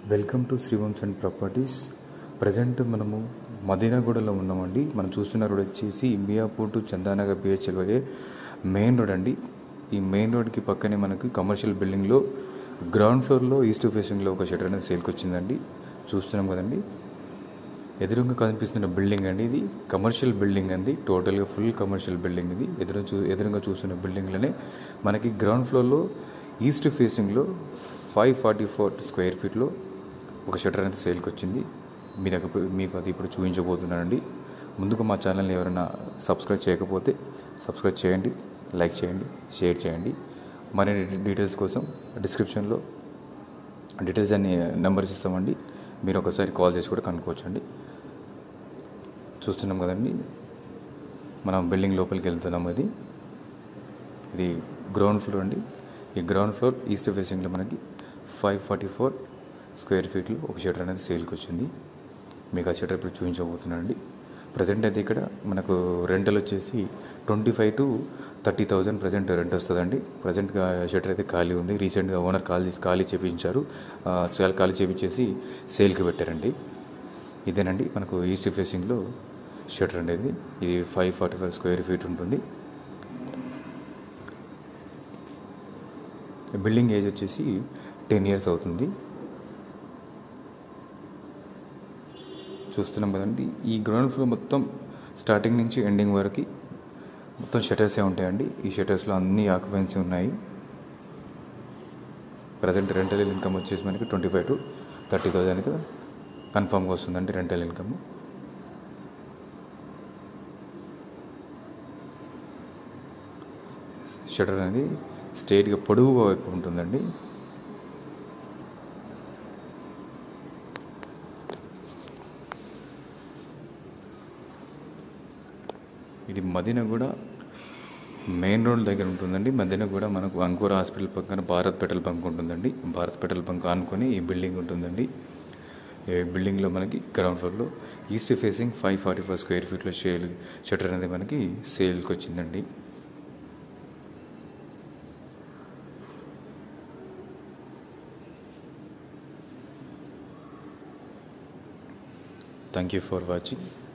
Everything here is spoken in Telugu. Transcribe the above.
welcome to Srivansh and properties present మనము మదీనాగూడలో ఉన్నామండి మనం చూస్తున్న రోడ్ వచ్చేసి మియాపూర్ టు చందానగర్ బిహెచ్ఎల్ పోయే మెయిన్ రోడ్ అండి ఈ మెయిన్ రోడ్కి పక్కనే మనకి కమర్షియల్ బిల్డింగ్లో గ్రౌండ్ ఫ్లోర్లో ఈస్ట్ ఫేసింగ్లో ఒక షటర్ అనేది సేల్కి వచ్చిందండి చూస్తున్నాం కదండి ఎదురుగా కనిపిస్తున్న బిల్డింగ్ అండి ఇది కమర్షియల్ బిల్డింగ్ అండి టోటల్గా ఫుల్ కమర్షియల్ బిల్డింగ్ ఇది ఎదురు చూ ఎదురుగా చూస్తున్న బిల్డింగ్లోనే మనకి గ్రౌండ్ ఫ్లోర్లో ఈస్ట్ ఫేసింగ్లో ఫైవ్ ఫార్టీ ఫోర్ స్క్వేర్ ఫీట్లో ఒక షటర్ అనేది సేల్కి వచ్చింది మీ దగ్గర ఇప్పుడు- మీకు అది ఇప్పుడు చూపించబోతున్నానండి ముందుగా మా ఛానల్ని ఎవరైనా సబ్స్క్రైబ్ చేయకపోతే సబ్స్క్రైబ్ చేయండి లైక్ చేయండి షేర్ చేయండి మరిన్ని డీటెయిల్స్ కోసం డిస్క్రిప్షన్లో డీటెయిల్స్ అన్ని నెంబర్స్ ఇస్తామండి మీరు ఒకసారి కాల్ చేసి కూడా కనుక్కోవచ్చండి చూస్తున్నాం కదండి మనం బిల్డింగ్ లోపలికి వెళ్తున్నాం ఇది ఇది గ్రౌండ్ ఫ్లోర్ అండి ఈ గ్రౌండ్ ఫ్లోర్ ఈస్ట్ ఫేసింగ్లో మనకి ఫైవ్ ఫార్టీ ఫోర్ స్క్వేర్ ఫీట్లు ఒక షటర్ అనేది సేల్కి వచ్చింది మీకు ఆ షటర్ ఇప్పుడు చూపించబోతున్నానండి ప్రజెంట్ అయితే ఇక్కడ మనకు రెంటల్ వచ్చేసి twenty five to thirty thousand present rent వస్తుందండి ప్రజెంట్గా షటర్ అయితే ఖాళీ ఉంది రీసెంట్గా ఓనర్ ఖాళీ ఖాళీ చేపించారు ఆ, చాలా ఖాళీ చేపించేసి సేల్కి పెట్టారండి ఇదేనండి మనకు ఈస్ట్ ఫేసింగ్లో షటర్ అనేది ఇది five forty five square feet ఉంటుంది బిల్డింగ్ ఏజ్ వచ్చేసి టెన్ ఇయర్స్ అవుతుంది చూస్తున్నాం కదండి ఈ గ్రౌండ్ ఫ్లోర్ మొత్తం స్టార్టింగ్ నుంచి ఎండింగ్ వరకు మొత్తం షటర్సే ఉంటాయండి ఈ షటర్స్లో అన్ని ఆక్యుపెన్సీ ఉన్నాయి ప్రజెంట్ రెంటల్ ఇన్కమ్ వచ్చేసి మనకి twenty five to thirty thousand అయితే కన్ఫామ్గా వస్తుందండి రెంటల్ ఇన్కమ్ షటర్ అనేది స్ట్రైట్గా పొడుగు వైపు ఉంటుందండి ఇది మదీనా కూడా మెయిన్ రోడ్ దగ్గర ఉంటుందండి మదీనా కూడా మనకు అంకూర హాస్పిటల్ పక్కన భారత్ పెట్రోల్ బంక్ ఉంటుందండి భారత్ పెట్రోల్ బంక్ ఆనుకొని ఈ బిల్డింగ్ ఉంటుందండి ఈ బిల్డింగ్లో మనకి గ్రౌండ్ ఫ్లోర్లో east facing five forty four square ఫీట్లో షేల్ షటర్ అనేది మనకి సేల్కి వచ్చిందండి థ్యాంక్ యూ ఫర్ వాచింగ్